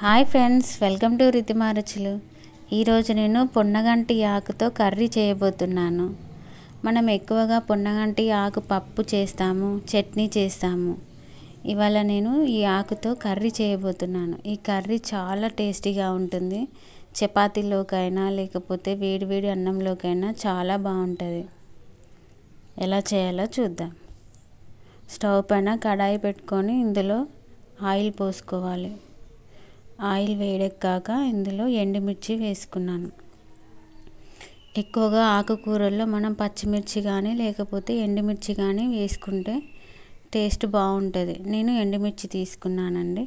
hi friends welcome to Ritima రుచులు ఈరోజు నేను పొన్నగంటి ఆకుతో కర్రీ చేయబోతున్నాను మనం ఎక్కువగా పొన్నగంటి ఆకు పప్పు చేస్తాము చట్నీ చేస్తాము ఇవాళ నేను ఈ ఆకుతో కర్రీ చేయబోతున్నాను ఈ కర్రీ చాలా టేస్టీగా ఉంటుంది చపాతీలోకైనా లేకపోతే వేడివేడి అన్నంలోకైనా చాలా బాగుంటుంది ఎలా చేయాలో చూద్దాం స్టవ్ పైన కడాయి పెట్టుకొని ఇందులో ఆయిల్ పోసుకోవాలి ఆయిల్ వేడెక్కాక ఇందులో ఎండుమిర్చి వేసుకున్నాను ఎక్కువగా ఆకుకూరల్లో మనం పచ్చిమిర్చి కానీ లేకపోతే ఎండుమిర్చి కానీ వేసుకుంటే టేస్ట్ బాగుంటుంది నేను ఎండుమిర్చి తీసుకున్నానండి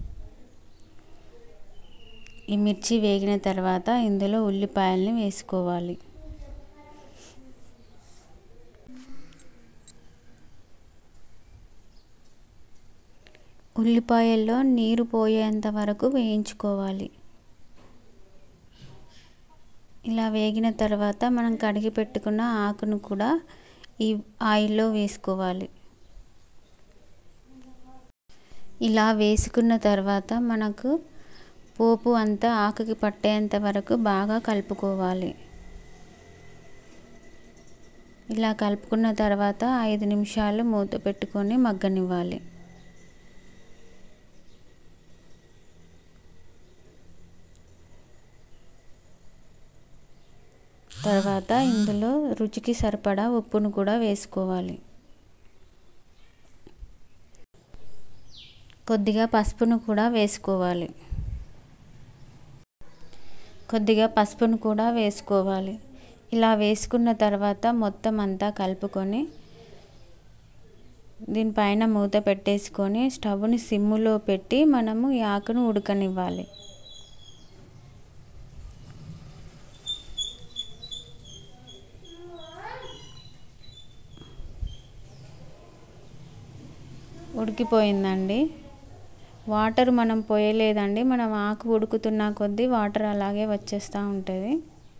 ఈ మిర్చి వేగిన తర్వాత ఇందులో ఉల్లిపాయల్ని వేసుకోవాలి ఉల్లిపాయల్లో నీరు పోయేంత వరకు వేయించుకోవాలి ఇలా వేగిన తర్వాత మనం కడిగి పెట్టుకున్న ఆకును కూడా ఈ ఆయిల్లో వేసుకోవాలి ఇలా వేసుకున్న తర్వాత మనకు పోపు అంతా ఆకుకి పట్టేంత వరకు బాగా కలుపుకోవాలి ఇలా కలుపుకున్న తర్వాత ఐదు నిమిషాలు మూత పెట్టుకొని మగ్గనివ్వాలి తర్వాత ఇందులో రుచికి సరిపడా ఉప్పును కూడా వేసుకోవాలి కొద్దిగా పసుపును కూడా వేసుకోవాలి కొద్దిగా పసుపును కూడా వేసుకోవాలి ఇలా వేసుకున్న తర్వాత మొత్తం అంతా కలుపుకొని దీనిపైన మూత పెట్టేసుకొని స్టవ్ని సిమ్ములో పెట్టి మనము ఈ ఆకును ఉడకనివ్వాలి ఉడికిపోయిందండి వాటర్ మనం పోయలేదండి మనం ఆకు ఉడుకుతున్న కొద్దీ వాటర్ అలాగే వచ్చేస్తూ ఉంటుంది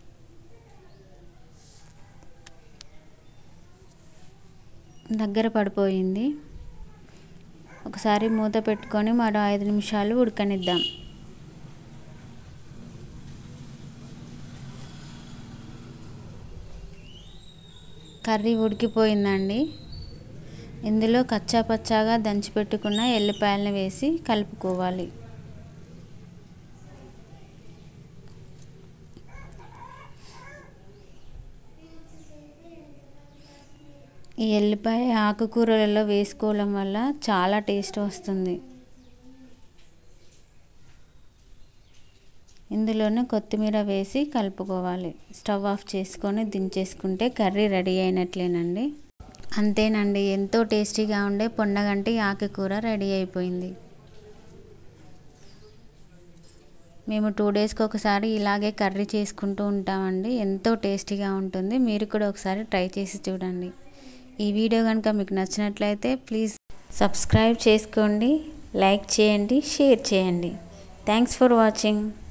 దగ్గర పడిపోయింది ఒకసారి మూత పెట్టుకొని మరో ఐదు నిమిషాలు ఉడకనిద్దాం కర్రీ ఉడికిపోయిందండి ఇందులో కచ్చా పచ్చాగా దంచిపెట్టుకున్న ఎల్లిపాయలను వేసి కలుపుకోవాలి ఈ ఎల్లిపాయ ఆకుకూరలలో వేసుకోవడం వల్ల చాలా టేస్ట్ వస్తుంది ఇందులోనే కొత్తిమీర వేసి కలుపుకోవాలి స్టవ్ ఆఫ్ చేసుకొని దించేసుకుంటే కర్రీ రెడీ అయినట్లేనండి అంతేనండి ఎంతో టేస్టీగా ఉండే పొన్నగంటి ఆకుకూర రెడీ అయిపోయింది మేము టూ డేస్కి ఒకసారి ఇలాగే కర్రీ చేసుకుంటూ ఉంటామండి ఎంతో టేస్టీగా ఉంటుంది మీరు కూడా ఒకసారి ట్రై చేసి చూడండి ఈ వీడియో కనుక మీకు నచ్చినట్లయితే ప్లీజ్ సబ్స్క్రైబ్ చేసుకోండి లైక్ చేయండి షేర్ చేయండి థ్యాంక్స్ ఫర్ వాచింగ్